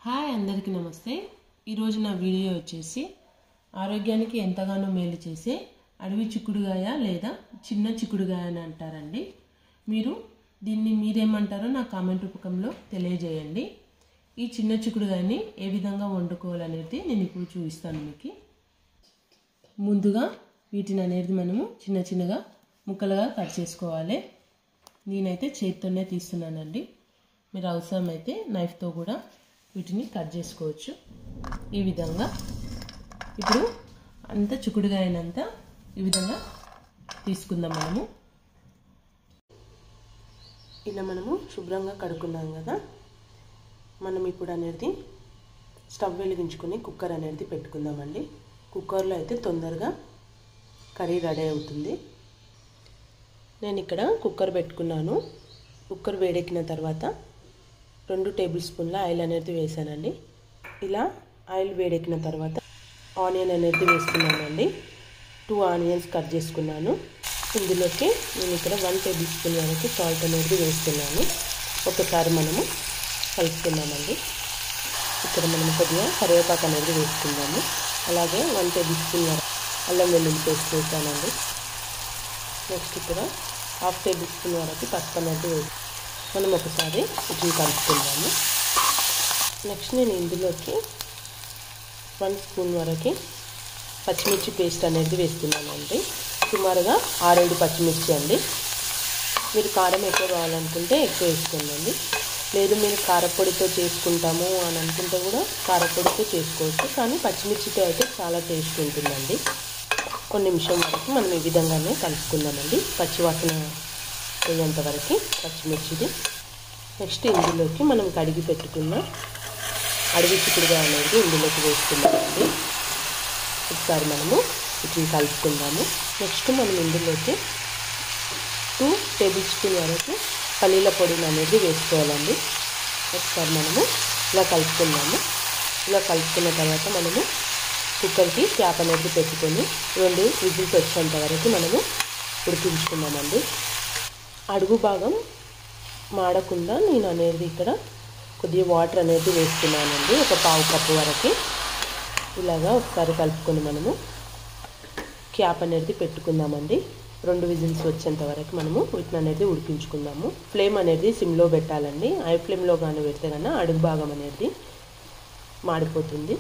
hi అందరికీ నమస్తే ఈరోజు నా వీడియో వచ్చేసి ఆరోగ్యానికి ఎంతగానో మేలు చేసే అడవి చిక్కుడుగాయ లేదా చిన్న చిక్కుడుగాయ అని అంటారండి మీరు దీన్ని మీరేమంటారో నా కామెంట్ రూపకంలో తెలియజేయండి ఈ చిన్న చిక్కుడుగాయని ఏ విధంగా వండుకోవాలనేది నేను ఇప్పుడు చూపిస్తాను మీకు ముందుగా వీటిని అనేది మనము చిన్న చిన్నగా ముక్కలుగా కట్ చేసుకోవాలి నేనైతే చేతితోనే తీస్తున్నానండి మీరు అవసరమైతే నైఫ్తో కూడా వీటిని కట్ చేసుకోవచ్చు ఈ విధంగా ఇప్పుడు అంత చిక్కుడుగా అయినంత ఈ విధంగా తీసుకుందాం మనము ఇలా మనము శుభ్రంగా కడుక్కున్నాం కదా మనం ఇప్పుడు అనేది స్టవ్ వెలిగించుకొని కుక్కర్ అనేది పెట్టుకుందామండి కుక్కర్లో అయితే తొందరగా కర్రీ రెడీ అవుతుంది నేను ఇక్కడ కుక్కర్ పెట్టుకున్నాను కుక్కర్ వేడెక్కిన తర్వాత రెండు టేబుల్ స్పూన్ల ఆయిల్ అనేది వేసానండి ఇలా ఆయిల్ వేడెక్కిన తర్వాత ఆనియన్ అనేది వేసుకున్నానండి టూ ఆనియన్స్ కట్ చేసుకున్నాను ఇందులోకి నేను ఇక్కడ వన్ టేబుల్ స్పూన్ వరకు సాల్ట్ అనేది వేస్తున్నాను ఒకసారి మనము కలుపుకుందామండి ఇక్కడ మనం కొద్దిగా కరివేపాకు అనేది వేసుకుందాము అలాగే వన్ టేబుల్ స్పూన్ వరకు అల్లం వెల్లుల్లి పేస్ట్ వేసానండి నెక్స్ట్ ఇక్కడ హాఫ్ టేబుల్ స్పూన్ వరకు పసుపు అనేది వేసి మనం ఒకసారి వీటిని కలుపుకుందాము నెక్స్ట్ నేను ఇందులోకి వన్ స్పూన్ వరకు పచ్చిమిర్చి పేస్ట్ అనేది వేస్తున్నానండి సుమారుగా ఆరేడు పచ్చిమిర్చి అండి మీరు కారం ఎక్కువ కావాలనుకుంటే ఎక్కువ వేసుకోండి లేదు మీరు కారపొడితో చేసుకుంటాము అని అనుకుంటే కూడా కారపొడితో చేసుకోవచ్చు కానీ పచ్చిమిర్చితో అయితే చాలా టేస్ట్ ఉంటుందండి కొన్ని నిమిషం వరకు మనం ఈ విధంగానే కలుపుకుందామండి పచ్చివాసన పోయేంత వరకు పచ్చిమిర్చిది నెక్స్ట్ ఇందులోకి మనం కడిగి పెట్టుకున్న అడవి చిక్కుడుగా అనేది ఇందులోకి వేసుకుందామండి ఒకసారి మనము వీటిని కలుపుకుందాము నెక్స్ట్ మనం ఇందులోకి టూ టేబుల్ స్పూన్ వరకు పల్లీల పొడిని అనేది వేసుకోవాలండి ఒకసారి మనము ఇలా కలుపుకుందాము ఇలా కలుపుకున్న తర్వాత మనము కుక్కర్కి క్యాప్ అనేది పెట్టుకొని రెండు విజిల్స్ వచ్చేంత వరకు మనము ఉడికించుకున్నామండి అడుగు భాగం మాడకుండా నేను అనేది ఇక్కడ కొద్దిగా వాటర్ అనేది వేస్తున్నానండి ఒక పావు కప్పు వరకు ఇలాగా ఒకసారి కలుపుకొని మనము క్యాప్ అనేది పెట్టుకుందామండి రెండు విజిల్స్ వచ్చేంత వరకు మనము వీటిని అనేది ఉడికించుకుందాము ఫ్లేమ్ అనేది సిమ్లో పెట్టాలండి హై ఫ్లేమ్లో కానీ పెడితే కన్నా అడుగు భాగం అనేది మాడిపోతుంది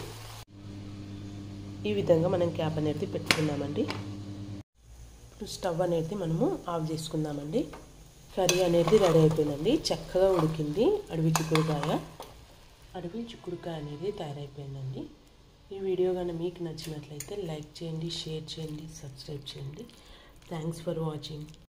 ఈ విధంగా మనం క్యాప్ అనేది పెట్టుకుందామండి ఇప్పుడు స్టవ్ అనేది మనము ఆఫ్ చేసుకుందామండి కర్రీ అనేది రెడీ అయిపోయిందండి చక్కగా ఉడికింది అడవి చిక్కుడుకాయ అడవి చిక్కుడుకాయ అనేది తయారైపోయిందండి ఈ వీడియో కానీ మీకు నచ్చినట్లయితే లైక్ చేయండి షేర్ చేయండి సబ్స్క్రైబ్ చేయండి థ్యాంక్స్ ఫర్ వాచింగ్